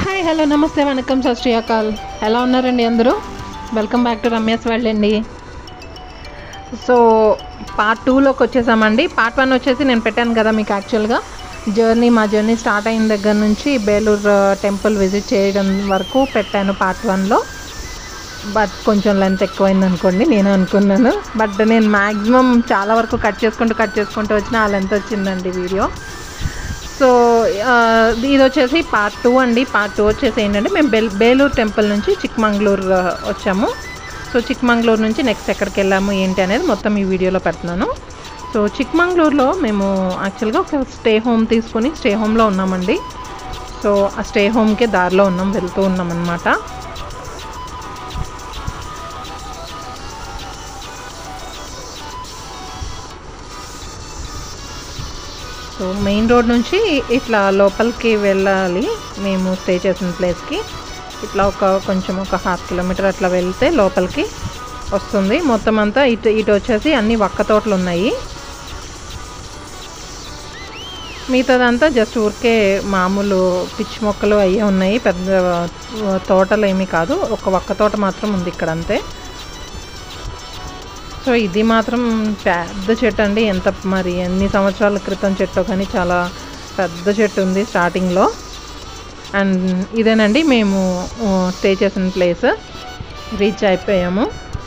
hi hello నమస్తే వణకం సత్ శ్రీ అకాల్ ఎలా ఉన్నారండి అందరూ welcome back to Ramya's world అండి సో పార్ట్ టూలోకి వచ్చేసామండి పార్ట్ వన్ వచ్చేసి నేను పెట్టాను కదా మీకు యాక్చువల్గా జర్నీ మా జర్నీ స్టార్ట్ అయిన దగ్గర నుంచి బేలూరు టెంపుల్ విజిట్ చేయడం వరకు పెట్టాను పార్ట్ వన్లో బట్ కొంచెం లెంత్ ఎక్కువైంది అనుకోండి నేను అనుకున్నాను బట్ నేను మ్యాక్సిమం చాలా వరకు కట్ చేసుకుంటూ కట్ చేసుకుంటూ వచ్చిన ఆ లెంత్ వచ్చిందండి వీడియో సో ఆ, ఇది వచ్చేసి పార్ట్ టూ అండి పార్ట్ టూ వచ్చేసి ఏంటంటే మేము బెల్ బేలూరు టెంపుల్ నుంచి చిక్మంగళూరు ఆ, వచ్చాము సో చిక్మంగళూరు నుంచి నెక్స్ట్ ఎక్కడికి వెళ్ళాము ఏంటి అనేది మొత్తం ఈ వీడియోలో పెడుతున్నాను సో చిక్మంగళూరులో మేము యాక్చువల్గా ఒక స్టే హోమ్ తీసుకుని స్టే హోమ్లో ఉన్నామండి సో ఆ స్టే హోమ్కి దారిలో ఉన్నాం వెళ్తూ ఉన్నాం అనమాట సో మెయిన్ రోడ్ నుంచి ఇట్లా లోపలికి వెళ్ళాలి మేము స్టే చేసిన ప్లేస్కి ఇట్లా ఒక కొంచెం ఒక హాఫ్ కిలోమీటర్ అట్లా వెళ్తే లోపలికి వస్తుంది మొత్తం అంతా ఇటు ఇటు వచ్చేసి అన్ని వక్క తోటలు ఉన్నాయి మిగతాదంతా జస్ట్ ఊరికే మామూలు పిచ్చి మొక్కలు అయ్యే ఉన్నాయి పెద్ద ఆ, తోటలు ఏమీ కాదు ఒక వక్క తోట మాత్రం ఉంది ఇక్కడ అంతే సో ఇది మాత్రం పెద్ద చెట్టు అండి ఎంత మరి ఎన్ని సంవత్సరాల క్రితం చెట్టు కానీ చాలా పెద్ద చెట్టు ఉంది స్టార్టింగ్లో అండ్ ఇదేనండి మేము స్టే చేసిన ప్లేస్ రీచ్ అయిపోయాము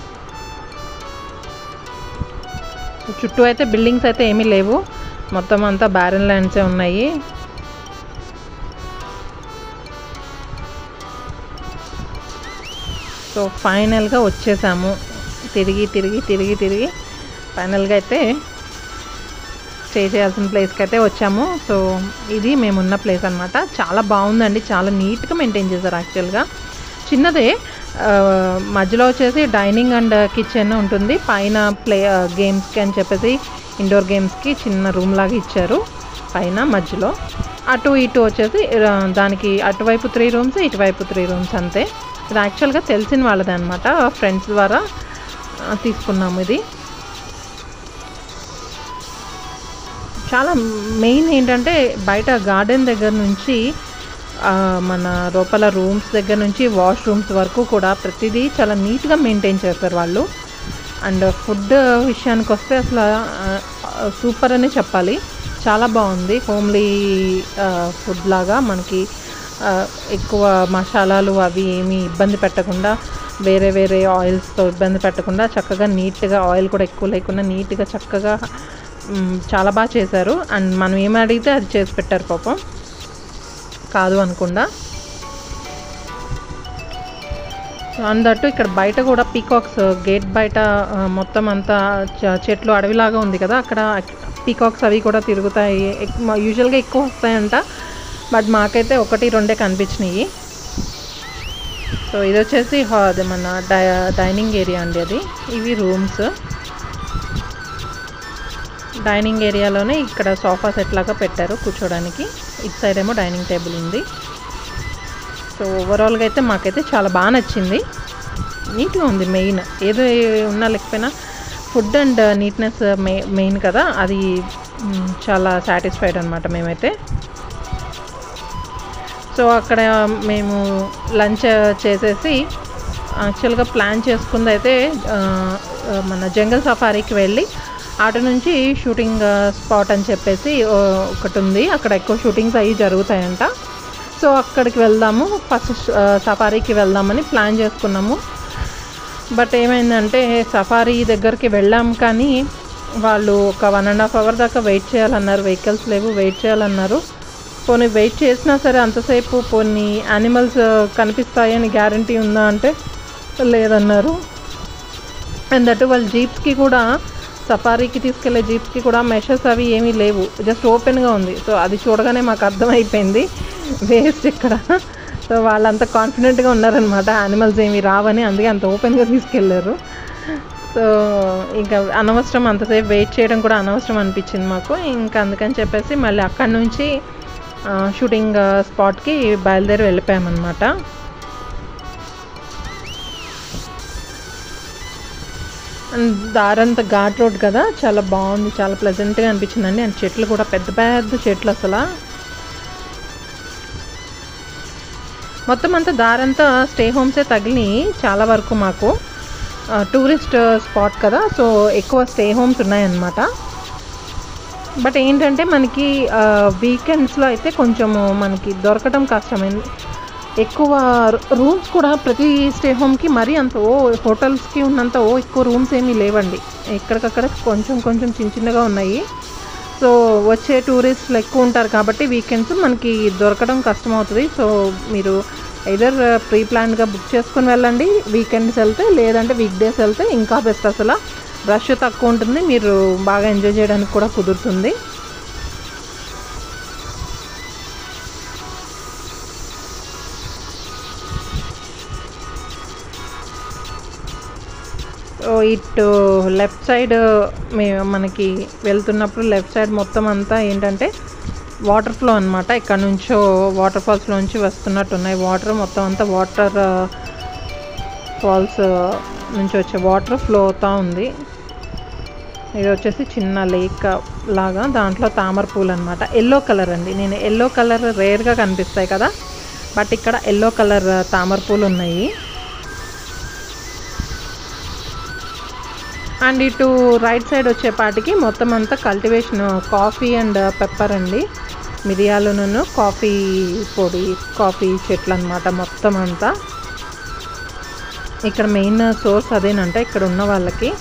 సో చుట్టూ అయితే బిల్డింగ్స్ అయితే ఏమీ లేవు మొత్తం అంతా బ్యారన్ ల్యాండ్సే ఉన్నాయి సో ఫైనల్గా వచ్చేసాము తిరిగి తిరిగి తిరిగి తిరిగి ఫైనల్గా అయితే స్టే చేయాల్సిన ప్లేస్కి అయితే వచ్చాము సో ఇది మేమున్న ప్లేస్ అనమాట చాలా బాగుందండి చాలా నీట్గా మెయింటైన్ చేశారు యాక్చువల్గా చిన్నదే ఆ, మధ్యలో వచ్చేసి డైనింగ్ అండ్ కిచెన్ ఉంటుంది పైన ప్లే గేమ్స్కి అని చెప్పేసి ఇండోర్ గేమ్స్కి చిన్న రూమ్ లాగా ఇచ్చారు పైన మధ్యలో అటు ఇటు వచ్చేసి ఆ, దానికి అటువైపు త్రీ రూమ్స్ ఇటువైపు త్రీ రూమ్స్ అంతే ఇది యాక్చువల్గా తెలిసిన వాళ్ళదే అనమాట ఫ్రెండ్స్ ద్వారా ఆ, తీసుకున్నాము ఇది చాలా మెయిన్ ఏంటంటే బయట గార్డెన్ దగ్గర నుంచి ఆ, మన లోపల రూమ్స్ దగ్గర నుంచి వాష్ రూమ్స్ వరకు కూడా ప్రతిదీ చాలా నీట్గా మెయింటైన్ చేస్తారు వాళ్ళు అండ్ ఫుడ్ విషయానికి వస్తే అసలు సూపర్ అనే చెప్పాలి చాలా బాగుంది హోమ్లీ ఫుడ్ లాగా మనకి ఆ, ఎక్కువ మసాలాలు అవి ఏమీ ఇబ్బంది పెట్టకుండా వేరే వేరే ఆయిల్స్తో ఇబ్బంది పెట్టకుండా చక్కగా నీట్గా ఆయిల్ కూడా ఎక్కువ లేకుండా నీట్గా చక్కగా మ్, చాలా బాగా చేశారు అండ్ మనం ఏమి అడిగితే అది చేసి పెట్టారు పాపం కాదు అనకుండా అండ్ దట్టు ఇక్కడ బయట కూడా పీకాక్స్ గేట్ బయట ఆ, మొత్తం అంతా చ- చెట్లు అడవిలాగా ఉంది కదా అక్కడ పీకాక్స్ అవి కూడా తిరుగుతాయి యూజువల్గా ఎక్కువ వస్తాయంట బట్ మాకైతే ఒకటి రెండే కనిపించినాయి సో ఇది వచ్చేసి హా- అది మన డై డైనింగ్ ఏరియా అండి అది ఇవి రూమ్స్ డైనింగ్ ఏరియాలోనే ఇక్కడ సోఫా సెట్ లాగా పెట్టారు కూర్చోడానికి ఇటు సైడ్ ఏమో డైనింగ్ టేబుల్ ఉంది సో ఓవరాల్గా అయితే మాకైతే చాలా బాగా నచ్చింది నీట్గా ఉంది మెయిన్ ఏదో ఉన్నా లేకపోయినా ఫుడ్ అండ్ నీట్నెస్ మె మెయిన్ కదా అది మ్, చాలా సాటిస్ఫైడ్ అనమాట మేమైతే సో అక్కడ మేము లంచ్ చేసేసి యాక్చువల్గా ప్లాన్ చేసుకుంది అయితే ఆ, ఆ, మన జంగల్ సఫారీకి వెళ్ళి అటు నుంచి షూటింగ్ స్పాట్ అని చెప్పేసి ఆ, ఒకటి ఉంది అక్కడ ఎక్కువ షూటింగ్స్ అవి జరుగుతాయంట సో అక్కడికి వెళ్దాము ఫస్ట్ సఫారీకి వెళ్దామని ప్లాన్ చేసుకున్నాము బట్ ఏమైందంటే సఫారీ దగ్గరికి వెళ్ళాం కానీ వాళ్ళు ఒక వన్ అండ్ హాఫ్ అవర్ దాకా వెయిట్ చేయాలన్నారు వెహికల్స్ లేవు వెయిట్ చేయాలన్నారు పోనీ వెయిట్ చేసినా సరే అంతసేపు కొన్ని యానిమల్స్ కనిపిస్తాయని గ్యారంటీ ఉందా అంటే లేదన్నారు అండ్ దట్ వాళ్ళ జీప్స్కి కూడా సఫారీకి తీసుకెళ్లే జీప్స్కి కూడా మెషర్స్ అవి ఏమీ లేవు జస్ట్ ఓపెన్గా ఉంది సో అది చూడగానే మాకు అర్థమైపోయింది వేస్ట్ ఇక్కడ సో వాళ్ళంత కాన్ఫిడెంట్గా ఉన్నారనమాట యానిమల్స్ ఏమి రావని అందుకే అంత ఓపెన్గా తీసుకెళ్ళారు సో ఇంకా అనవసరం అంతసేపు వెయిట్ చేయడం కూడా అనవసరం అనిపించింది మాకు ఇంకా అందుకని చెప్పేసి మళ్ళీ అక్కడి నుంచి ఆ, షూటింగ్ స్పాట్కి బయలుదేరి వెళ్ళిపోయామన్నమాట అండ్ దారంతా ఘాట్ రోడ్ కదా చాలా బాగుంది చాలా ప్లెజెంట్గా అనిపించిందండి అండ్ చెట్లు కూడా పెద్ద పెద్ద చెట్లు అసలు మొత్తం అంతా దారంతా స్టే హోమ్సే తగిలినాయి చాలా వరకు మాకు ఆ, టూరిస్ట్ స్పాట్ కదా సో ఎక్కువ స్టే హోమ్స్ ఉన్నాయన్నమాట బట్ ఏంటంటే మనకి వీకెండ్స్లో అయితే కొంచెము మనకి దొరకడం కష్టమైంది ఎక్కువ రూమ్స్ కూడా ప్రతి స్టే హోమ్కి మరీ అంత ఓ హోటల్స్కి ఉన్నంత ఓ ఎక్కువ రూమ్స్ ఏమీ లేవండి ఎక్కడికక్కడ కొంచెం కొంచెం చిన్న చిన్నగా ఉన్నాయి సో వచ్చే టూరిస్టులు ఎక్కువ ఉంటారు కాబట్టి వీకెండ్స్ మనకి దొరకడం కష్టమవుతుంది సో మీరు ఐదర్ ప్రీ ప్లాన్గా బుక్ చేసుకుని వెళ్ళండి వీకెండ్స్ వెళ్తే లేదంటే వీక్ డేస్ వెళ్తే ఇంకా బెస్ట్ అసలు రష్ తక్కువ ఉంటుంది మీరు బాగా ఎంజాయ్ చేయడానికి కూడా కుదురుతుంది సో ఇటు లెఫ్ట్ సైడ్ మే మనకి వెళ్తున్నప్పుడు లెఫ్ట్ సైడ్ మొత్తం అంతా ఏంటంటే వాటర్ ఫ్లో అనమాట ఇక్కడ నుంచో వాటర్ ఫాల్స్లోంచి వస్తున్నట్టు ఉన్నాయి వాటర్ మొత్తం అంతా వాటర్ ఫాల్స్ నుంచి వచ్చే వాటర్ ఫ్లో అవుతూ ఉంది ఇది వచ్చేసి చిన్న లేక్ లాగా దాంట్లో తామర పూలు అనమాట ఎల్లో కలర్ అండి నేను ఎల్లో కలర్ రేర్గా కనిపిస్తాయి కదా బట్ ఇక్కడ ఎల్లో కలర్ తామర పూలు ఉన్నాయి అండ్ ఇటు రైట్ సైడ్ వచ్చేపాటికి మొత్తం అంతా కల్టివేషన్ కాఫీ అండ్ పెప్పర్ అండి మిరియాలును కాఫీ పొడి కాఫీ చెట్లు అనమాట మొత్తం అంతా ఇక్కడ మెయిన్ సోర్స్ అదేనంట ఇక్కడ ఉన్న వాళ్ళకి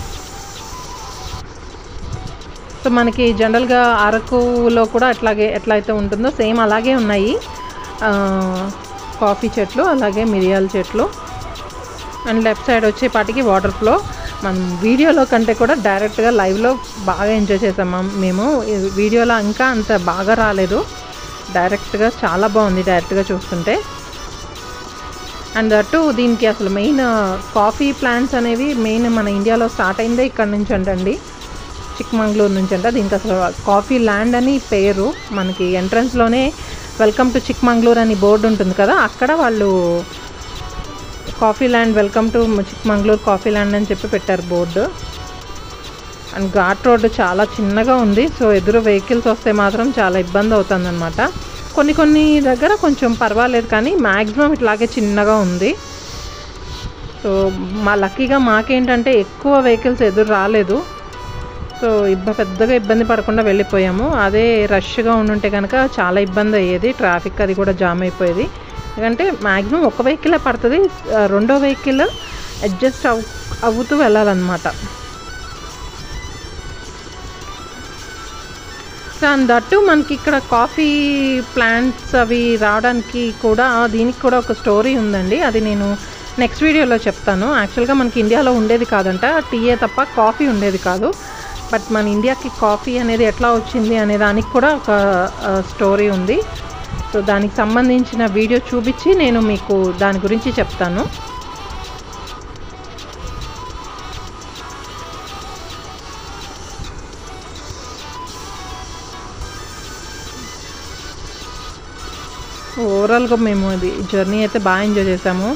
సో మనకి జనరల్గా అరకులో కూడా అట్లాగే ఎట్లా అయితే ఉంటుందో సేమ్ అలాగే ఉన్నాయి ఆ, కాఫీ చెట్లు అలాగే మిరియాల చెట్లు అండ్ లెఫ్ట్ సైడ్ వచ్చేపాటికి వాటర్ ఫ్లో మనం వీడియోలో కంటే కూడా డైరెక్ట్గా లైవ్లో బాగా ఎంజాయ్ చేసాం మమ్- మేము ఈ వీడియోలో ఇంకా అంత బాగా రాలేదు డైరెక్ట్గా చాలా బాగుంది డైరెక్ట్గా చూస్తుంటే అండ్ అటు దీనికి అసలు మెయిన్ కాఫీ ప్లాంట్స్ అనేవి మెయిన్ మన ఇండియాలో స్టార్ట్ అయిందే ఇక్కడ నుంచి అంటండి చిక్మంగళూరు నుంచి అంట దీనికి అసలు కాఫీ ల్యాండ్ అని పేరు మనకి ఎంట్రన్స్లోనే వెల్కమ్ టు చిక్మంగళూరు అని బోర్డు ఉంటుంది కదా అక్కడ వాళ్ళు coffee land welcome to Chikmagalur coffee land అని చెప్పి పెట్టారు బోర్డు అండ్ ఘాట్ రోడ్డు చాలా చిన్నగా ఉంది సో ఎదురు వెహికల్స్ వస్తే మాత్రం చాలా ఇబ్బంది అవుతుందన్నమాట కొన్ని కొన్ని దగ్గర కొంచెం పర్వాలేదు కానీ మ్యాక్సిమం ఇట్లాగే చిన్నగా ఉంది సో మా లక్కీగా మాకేంటంటే ఎక్కువ వెహికల్స్ ఎదురు రాలేదు సో ఇబ్బ పెద్దగా ఇబ్బంది పడకుండా వెళ్ళిపోయాము అదే రష్గా ఉండుంటే కనుక చాలా ఇబ్బంది అయ్యేది ట్రాఫిక్ అది కూడా జామ్ అయిపోయేది ఎందుకంటే మ్యాక్సిమం ఒక వెహికలే పడుతుంది ఆ, రెండో వెహికల్ అడ్జస్ట్ అవు అవుతూ వెళ్ళాలన్నమాట సో అండ్ దట్టు మనకి ఇక్కడ కాఫీ ప్లాంట్స్ అవి రావడానికి కూడా దీనికి కూడా ఒక స్టోరీ ఉందండి అది నేను నెక్స్ట్ వీడియోలో చెప్తాను యాక్చువల్గా మనకి ఇండియాలో ఉండేది కాదంట టీయే తప్ప కాఫీ ఉండేది కాదు బట్ మన ఇండియాకి కాఫీ అనేది ఎట్లా వచ్చింది అనే దానికి కూడా ఒక స్టోరీ ఉంది సో దానికి సంబంధించిన వీడియో చూపించి నేను మీకు దాని గురించి చెప్తాను ఓవరాల్గా మేము ఇది జర్నీ అయితే బాగా ఎంజాయ్ చేసాము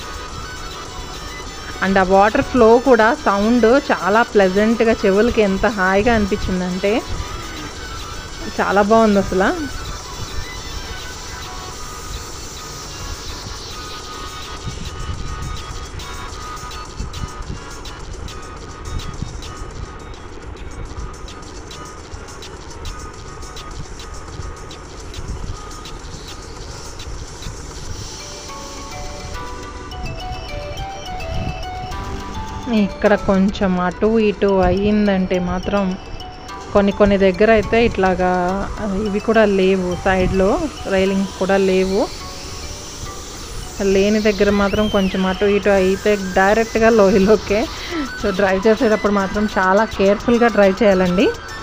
అండ్ ఆ వాటర్ ఫ్లో కూడా సౌండ్ చాలా ప్లెజెంట్గా చెవులకి ఎంత హాయిగా అనిపించిందంటే చాలా బాగుంది అసలు ఇక్కడ కొంచెం అటు ఇటు అయ్యిందంటే మాత్రం కొన్ని కొన్ని దగ్గర అయితే ఇట్లాగా ఇవి కూడా లేవు సైడ్లో రైలింగ్స్ కూడా లేవు లేని దగ్గర మాత్రం కొంచెం అటు ఇటు అయితే డైరెక్ట్గా లోయలోకే సో డ్రైవ్ చేసేటప్పుడు మాత్రం చాలా కేర్ఫుల్గా డ్రైవ్ చేయాలండి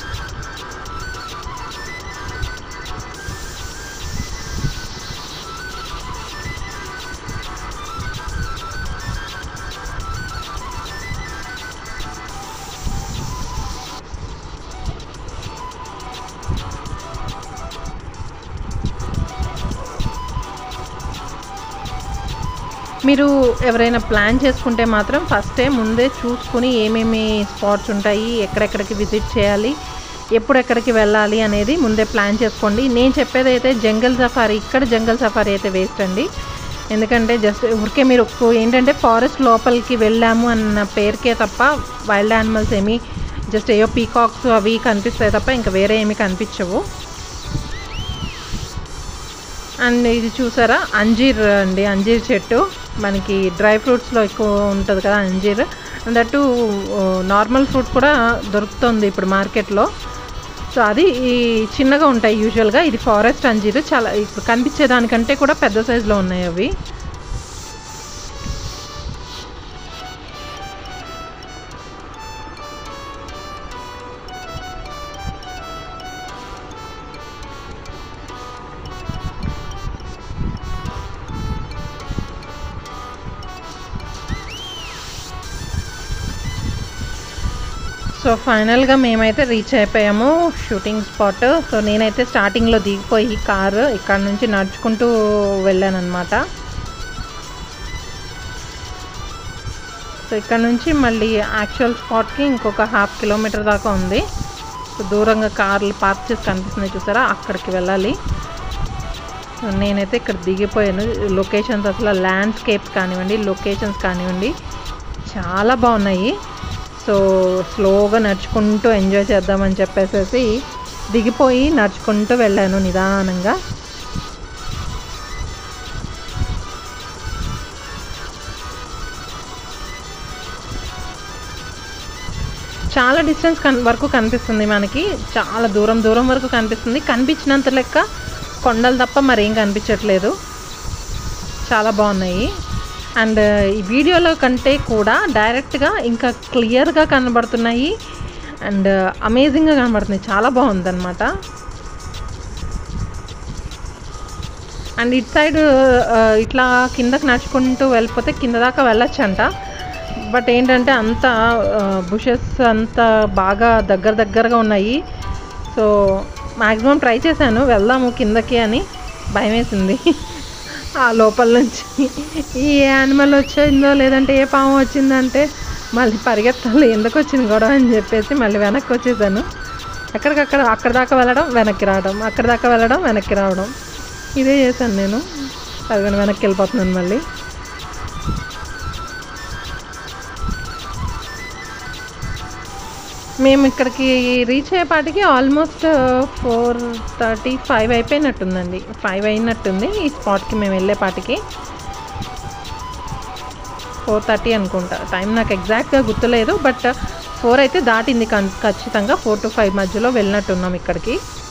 మీరు ఎవరైనా ప్లాన్ చేసుకుంటే మాత్రం ఫస్టే ముందే చూసుకుని ఏమేమి స్పాట్స్ ఉంటాయి ఎక్కడెక్కడికి విజిట్ చేయాలి ఎప్పుడు ఎక్కడికి వెళ్ళాలి అనేది ముందే ప్లాన్ చేసుకోండి నేను చెప్పేది అయితే జంగల్ సఫారీ ఇక్కడ జంగల్ సఫారీ అయితే వేస్ట్ అండి ఎందుకంటే జస్ట్ ఊరికే మీరు ఒక్క- ఏంటంటే ఫారెస్ట్ లోపలికి వెళ్ళాము అన్న పేరుకే తప్ప వైల్డ్ యానిమల్స్ ఏమీ జస్ట్ ఏయో పీకాక్స్ అవి కనిపిస్తాయి తప్ప ఇంకా వేరే ఏమీ కనిపించవు అండ్ ఇది చూసారా అంజీర్ అండి అంజీర్ చెట్టు మనకి డ్రై ఫ్రూట్స్లో ఎక్కువ ఉంటుంది కదా అంజీర్ దట్టు నార్మల్ ఫ్రూట్ కూడా దొరుకుతుంది ఇప్పుడు మార్కెట్లో సో అది ఈ చిన్నగా ఉంటాయి యూజువల్గా ఇది ఫారెస్ట్ అంజీర్ చాలా ఇప్పుడు కనిపించే దానికంటే కూడా పెద్ద సైజులో ఉన్నాయి అవి సో ఫైనల్గా మేమైతే రీచ్ అయిపోయాము షూటింగ్ స్పాట్ సో నేనైతే స్టార్టింగ్లో దిగిపోయి కారు ఇక్కడ నుంచి నడుచుకుంటూ వెళ్ళాను అనమాట సో ఇక్కడ నుంచి మళ్ళీ యాక్చువల్ స్పాట్కి ఇంకొక హాఫ్ కిలోమీటర్ దాకా ఉంది సో దూరంగా కార్లు పార్క్ చేసి కనిపిస్తున్నాయి చూసారా అక్కడికి వెళ్ళాలి సో నేనైతే ఇక్కడ దిగిపోయాను లొకేషన్స్ అసలు ల్యాండ్స్కేప్స్ కానివ్వండి లొకేషన్స్ కానివ్వండి చాలా బాగున్నాయి సో స్లోగా నడుచుకుంటూ ఎంజాయ్ చేద్దామని చెప్పేసి దిగిపోయి నడుచుకుంటూ వెళ్ళాను నిదానంగా చాలా డిస్టెన్స్ కన్ వరకు కనిపిస్తుంది మనకి చాలా దూరం దూరం వరకు కనిపిస్తుంది కనిపించినంత లెక్క కొండలు తప్ప మరేం కనిపించట్లేదు చాలా బాగున్నాయి అండ్ ఈ వీడియోలో కంటే కూడా డైరెక్ట్గా ఇంకా క్లియర్గా కనబడుతున్నాయి అండ్ అమేజింగ్గా కనబడుతున్నాయి చాలా బాగుందన్నమాట అండ్ ఇటు సైడ్ ఇట్లా కిందకి నడుచుకుంటూ వెళ్ళిపోతే కింద దాకా వెళ్ళొచ్చంట బట్ ఏంటంటే అంత బుషెస్ అంత బాగా దగ్గర దగ్గరగా ఉన్నాయి సో మ్యాక్సిమం ట్రై చేశాను వెళ్దాము కిందకి అని భయం వేసింది ఆ లోపల నుంచి ఈ యానిమల్ వచ్చిందో లేదంటే ఏ పాము వచ్చిందంటే మళ్ళీ పరిగెత్తాలి ఎందుకు వచ్చింది గొడవ అని చెప్పేసి మళ్ళీ వెనక్కి వచ్చేసాను ఎక్కడికక్కడ అక్కడ దాకా వెళ్ళడం వెనక్కి రావడం అక్కడ దాకా వెళ్ళడం వెనక్కి రావడం ఇదే చేశాను నేను అది వెనక్కి వెళ్ళిపోతున్నాను మళ్ళీ మేము ఇక్కడికి రీచ్ అయ్యేపాటికి ఆల్మోస్ట్ ఫోర్ థర్టీ ఫైవ్ అయిపోయినట్టుందండి ఫైవ్ అయినట్టుంది ఈ స్పాట్కి మేము వెళ్ళేపాటికి ఫోర్ థర్టీ అనుకుంటా టైం నాకు ఎగ్జాక్ట్గా గుర్తులేదు బట్ ఫోర్ అయితే దాటింది కన్ ఖచ్చితంగా ఫోర్ టు ఫైవ్ మధ్యలో వెళ్ళినట్టున్నాం ఇక్కడికి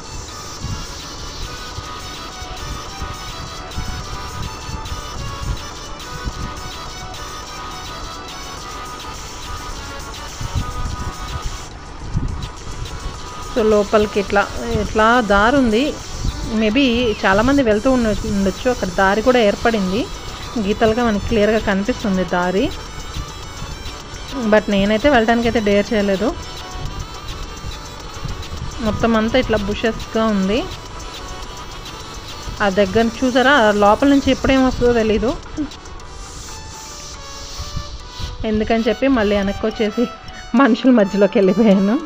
సో లోపలికి ఇట్లా ఇట్లా దారి ఉంది మేబీ చాలామంది వెళ్తూ ఉండ ఉండొచ్చు అక్కడ దారి కూడా ఏర్పడింది గీతలుగా మనకి క్లియర్గా కనిపిస్తుంది దారి బట్ నేనైతే వెళ్ళడానికి అయితే డేర్ చేయలేదు మొత్తం అంతా ఇట్లా బుషెస్గా ఉంది ఆ దగ్గర చూసారా ఆ లోపల నుంచి ఎప్పుడేం వస్తుందో తెలీదు ఎందుకని చెప్పి మళ్ళీ వెనక్కి వచ్చేసి మనుషుల మధ్యలోకి వెళ్ళిపోయాను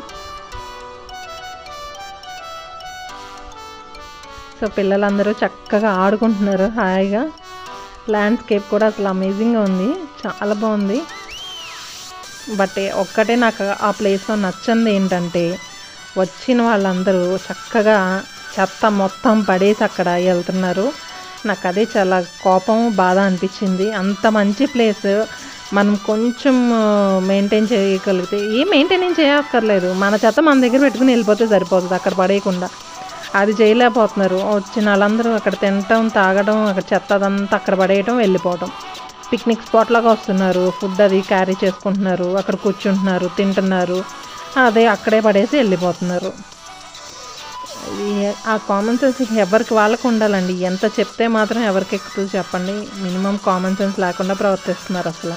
సో పిల్లలందరూ చక్కగా ఆడుకుంటున్నారు హాయిగా ల్యాండ్స్కేప్ కూడా అసలు అమేజింగ్గా ఉంది చాలా బాగుంది బట్ ఒక్కటే నాకు ఆ ప్లేస్లో నచ్చింది ఏంటంటే వచ్చిన వాళ్ళందరూ చక్కగా చెత్త మొత్తం పడేసి అక్కడ వెళ్తున్నారు నాకు అదే చాలా కోపం బాధ అనిపించింది అంత మంచి ప్లేస్ మనం కొంచెం మెయింటైన్ చేయగలిగితే ఏ మెయింటైన్ చేయక్కర్లేదు మన చెత్త మన దగ్గర పెట్టుకుని వెళ్ళిపోతే సరిపోతుంది అక్కడ పడేయకుండా అది చేయలేకపోతున్నారు వచ్చిన వాళ్ళందరూ అక్కడ తినటం తాగడం అక్కడ చెత్త అదంతా అక్కడ పడేయటం వెళ్ళిపోవటం పిక్నిక్ స్పాట్ లాగా వస్తున్నారు ఫుడ్ అది క్యారీ చేసుకుంటున్నారు అక్కడ కూర్చుంటున్నారు తింటున్నారు అదే అక్కడే పడేసి వెళ్ళిపోతున్నారు ఇది ఆ కామన్ సెన్స్ ఎవరికి వాళ్ళకు ఉండాలండి ఎంత చెప్తే మాత్రం ఎవరికి ఎక్కుతుంది చెప్పండి మినిమం కామన్ సెన్స్ లేకుండా ప్రవర్తిస్తున్నారు అసలు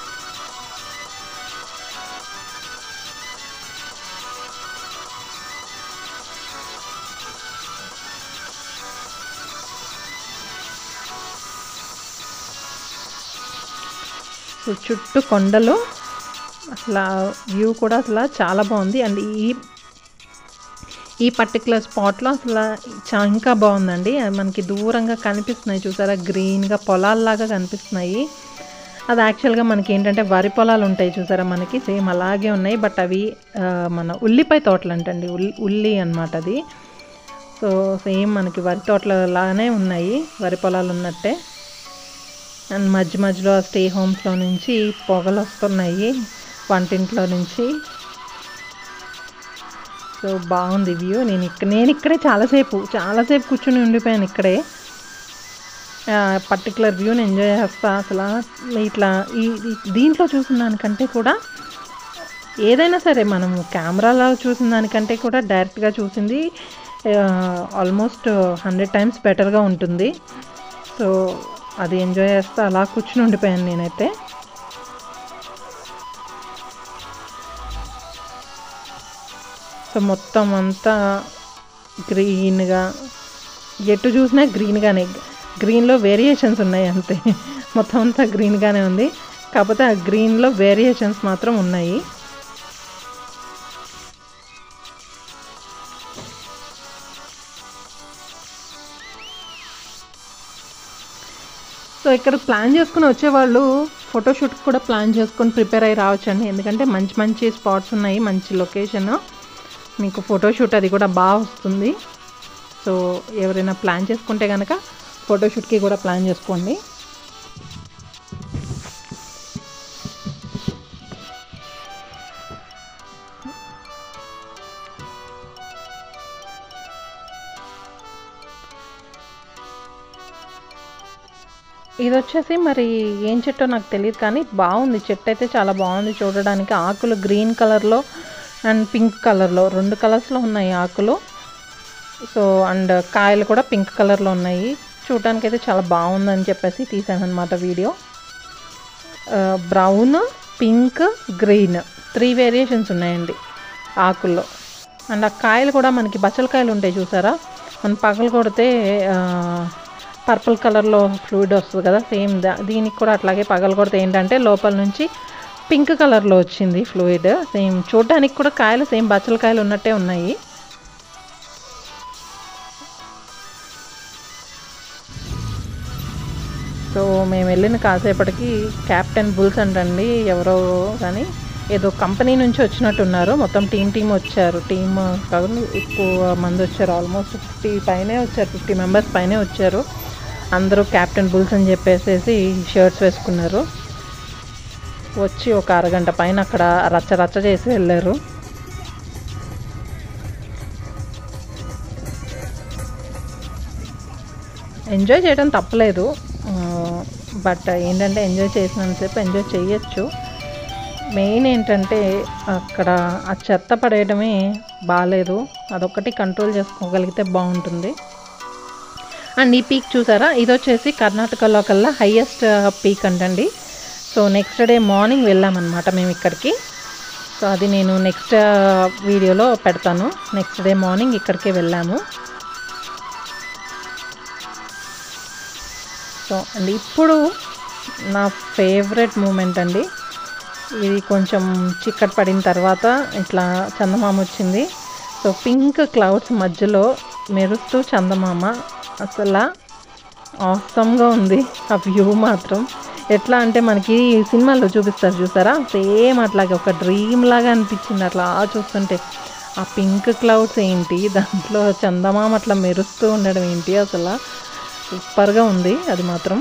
సో చుట్టూ కొండలు అసలు వ్యూ కూడా అసలు చాలా బాగుంది అండ్ ఈ ఈ పర్టికులర్ స్పాట్లో అసలు చా- ఇంకా బాగుందండి అది మనకి దూరంగా కనిపిస్తున్నాయి చూసారా గ్రీన్గా పొలాల్లాగా కనిపిస్తున్నాయి అది యాక్చువల్గా మనకి ఏంటంటే వరి పొలాలు ఉంటాయి చూసారా మనకి సేమ్ అలాగే ఉన్నాయి బట్ అవి ఆ, మన ఉల్లిపాయ తోటలు అంటండి ఉల్లి ఉల్లి అనమాట అది సో సేమ్ మనకి వరి తోటల లాగానే ఉన్నాయి వరి పొలాలు ఉన్నట్టే అండ్ మధ్య మధ్యలో స్టే హోమ్స్లో నుంచి పొగలు వస్తున్నాయి వంటింట్లో నుంచి సో బాగుంది వ్యూ నేను ఇక్కడ నేను ఇక్కడే చాలాసేపు చాలాసేపు కూర్చుని ఉండిపోయాను ఇక్కడే పర్టికులర్ వ్యూని ఎంజాయ్ చేస్తా అసలు ఇట్లా ఈ ఈ- దీంట్లో చూసిన దానికంటే కూడా ఏదైనా సరే మనము కెమెరాలో చూసిన దానికంటే కూడా డైరెక్ట్గా చూసింది ఆల్మోస్ట్ హండ్రెడ్ టైమ్స్ బెటర్గా ఉంటుంది సో అది ఎంజాయ్ చేస్తా అలా కూర్చుని ఉండిపోయాను నేనైతే సో మొత్తం అంతా గ్రీన్గా ఎటు చూసినా గ్రీన్గానే గ్రీన్లో వేరియేషన్స్ ఉన్నాయి అంతే మొత్తం అంతా గ్రీన్గానే ఉంది కాకపోతే ఆ గ్రీన్లో వేరియేషన్స్ మాత్రం ఉన్నాయి సో ఇక్కడ ప్లాన్ చేసుకుని వచ్చేవాళ్ళు ఫోటోషూట్ కూడా ప్లాన్ చేసుకొని ప్రిపేర్ అయ్యి రావచ్చండి ఎందుకంటే మంచి మంచి స్పాట్స్ ఉన్నాయి మంచి లొకేషన్ మీకు ఫోటోషూట్ అది కూడా బాగా వస్తుంది సో ఎవరైనా ప్లాన్ చేసుకుంటే కనుక ఫోటోషూట్కి కూడా ప్లాన్ చేసుకోండి ఇది వచ్చేసి మరి ఏం చెట్టో నాకు తెలియదు కానీ బాగుంది చెట్టు అయితే చాలా బాగుంది చూడడానికి ఆకులు గ్రీన్ కలర్లో అండ్ పింక్ కలర్లో రెండు కలర్స్లో ఉన్నాయి ఆకులు సో అండ్ కాయలు కూడా పింక్ కలర్లో ఉన్నాయి చూడడానికి అయితే చాలా బాగుందని చెప్పేసి తీసాను అనమాట video brown pink green three variations ఉన్నాయండి ఆకుల్లో అండ్ ఆ కాయలు కూడా మనకి బచ్చలకాయలు ఉంటాయి చూసారా మనం పగలు కొడితే పర్పుల్ కలర్లో ఫ్లూయిడ్ వస్తుంది కదా సేమ్ దీనికి కూడా అట్లాగే పగలు కొడితే ఏంటంటే లోపల నుంచి పింక్ కలర్లో వచ్చింది ఫ్లూయిడ్ సేమ్ చూడడానికి కూడా కాయలు సేమ్ బచ్చలకాయలు ఉన్నట్టే ఉన్నాయి సో మేము వెళ్ళిన కాసేపటికి క్యాప్టెన్ బుల్స్ అంటండి ఎవరో కానీ ఏదో కంపెనీ నుంచి వచ్చినట్టున్నారు మొత్తం టీం టీం వచ్చారు టీం కాదు ఎక్కువ మంది వచ్చారు ఆల్మోస్ట్ ఫిఫ్టీ పైనే వచ్చారు ఫిఫ్టీ మెంబర్స్ పైనే వచ్చారు అందరూ క్యాప్టెన్ బుల్స్ అని చెప్పేసి షర్ట్స్ వేసుకున్నారు వచ్చి ఒక అరగంట పైన అక్కడ రచ్చ రచ్చ చేసి వెళ్ళారు ఎంజాయ్ చేయడం తప్పలేదు బట్ ఏంటంటే ఎంజాయ్ చేసినంతసేపు ఎంజాయ్ చేయొచ్చు మెయిన్ ఏంటంటే అక్కడ ఆ చెత్త పడేయడమే బాగాలేదు అదొక్కటి కంట్రోల్ చేసుకోగలిగితే బాగుంటుంది అండ్ ఈ పీక్ చూసారా ఇది వచ్చేసి కర్ణాటకలో కల్లా హయ్యెస్ట్ పీక్ అంటండి సో నెక్స్ట్ డే మార్నింగ్ వెళ్ళామన్నమాట మేము ఇక్కడికి సో అది నేను నెక్స్ట్ వీడియోలో పెడతాను నెక్స్ట్ డే మార్నింగ్ ఇక్కడికే వెళ్ళాము సో అండ్ ఇప్పుడు నా ఫేవరెట్ మూమెంట్ అండి ఇది కొంచెం చిక్కటి పడిన తర్వాత ఇట్లా చందమామ వచ్చింది సో పింక్ క్లౌడ్స్ మధ్యలో మెరుస్తూ చందమామ అసలు ఆసమ్గా ఉంది ఆ వ్యూ మాత్రం ఎట్లా అంటే మనకి సినిమాల్లో చూపిస్తారు చూసారా సేమ్ అట్లాగే ఒక డ్రీమ్ లాగా అనిపించింది అట్లా చూస్తుంటే ఆ పింక్ క్లౌడ్స్ ఏంటి దాంట్లో చందమామ అట్లా మెరుస్తూ ఉండడం ఏంటి అసలు సూపర్గా ఉంది అది మాత్రం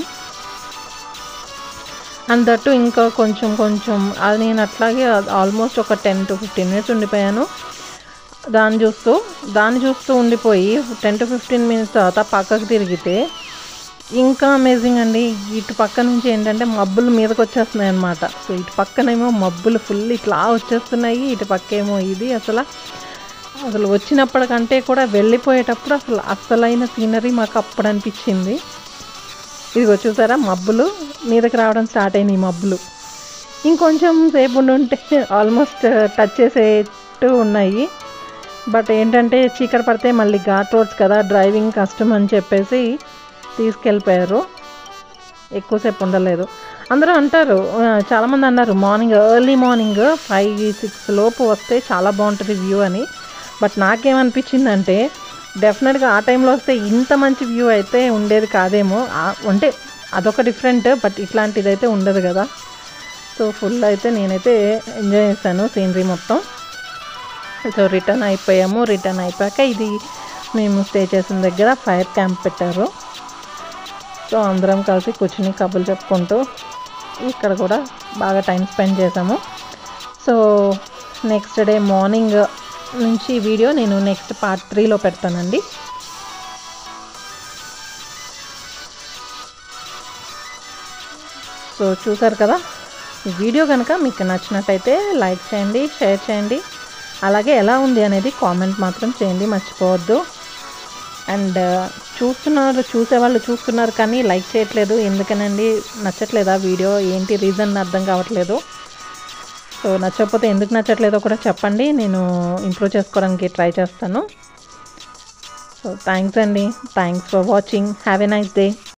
అండ్ దట్టు ఇంకా కొంచెం కొంచెం అది నేను అట్లాగే ఆల్మోస్ట్ ఒక టెన్ టు ఫిఫ్టీన్ మినిట్స్ ఉండిపోయాను దాన్ని చూస్తూ దాన్ని చూస్తూ ఉండిపోయి టెన్ టు ఫిఫ్టీన్ మినిట్స్ తర్వాత పక్కకు తిరిగితే ఇంకా అమేజింగ్ అండి ఇటు పక్క నుంచి ఏంటంటే మబ్బులు మీదకి వచ్చేస్తున్నాయి అనమాట సో ఇటు పక్కనేమో మబ్బులు ఫుల్ ఇట్లా వచ్చేస్తున్నాయి ఇటు పక్క ఏమో ఇది అసలు అసలు వచ్చినప్పటికంటే కూడా వెళ్ళిపోయేటప్పుడు అసలు అసలైన సీనరీ మాకు అప్పుడు అనిపించింది ఇదిగో చూసారా మబ్బులు మీదకి రావడం స్టార్ట్ అయినాయి మబ్బులు ఇంకొంచెం సేపు ఉంటే ఆల్మోస్ట్ టచ్ చేసేట్టు ఉన్నాయి బట్ ఏంటంటే చీకటి పడితే మళ్ళీ ఘాట్ రోడ్స్ కదా డ్రైవింగ్ కష్టం అని చెప్పేసి తీసుకెళ్ళిపోయారు ఎక్కువసేపు ఉండలేదు అందరూ అంటారు చాలామంది అన్నారు morning early morning five six లోపు వస్తే చాలా బాగుంటుంది వ్యూ అని బట్ నాకేమనిపించిందంటే డెఫినెట్గా ఆ టైంలో వస్తే ఇంత మంచి వ్యూ అయితే ఉండేది కాదేమో ఆ- అంటే అదొక డిఫరెంట్ బట్ ఇట్లాంటిది అయితే ఉండదు కదా సో ఫుల్ అయితే నేనైతే ఎంజాయ్ చేశాను సీనరీ మొత్తం సో రిటర్న్ అయిపోయాము రిటర్న్ అయిపోయాక ఇది మేము స్టే చేసిన దగ్గర ఫైర్ క్యాంప్ పెట్టారు సో అందరం కలిసి కూర్చుని కబుర్లు చెప్పుకుంటూ ఇక్కడ కూడా బాగా టైం స్పెండ్ చేసాము సో నెక్స్ట్ డే మార్నింగ్ నుంచి వీడియో నేను నెక్స్ట్ పార్ట్ త్రీలో పెడతానండి సో చూసారు కదా ఈ వీడియో కనుక మీకు నచ్చినట్టయితే లైక్ చేయండి షేర్ చేయండి అలాగే ఎలా ఉంది అనేది కామెంట్ మాత్రం చేయండి మర్చిపోవద్దు అండ్ చూస్తున్నారు చూసేవాళ్ళు చూస్తున్నారు కానీ లైక్ చేయట్లేదు ఎందుకనండి నచ్చట్లేదా వీడియో ఏంటి రీజన్ అర్థం కావట్లేదు సో నచ్చకపోతే ఎందుకు నచ్చట్లేదో కూడా చెప్పండి నేను ఇంప్రూవ్ చేసుకోవడానికి ట్రై చేస్తాను సో థ్యాంక్స్ అండి thanks for watching have a nice day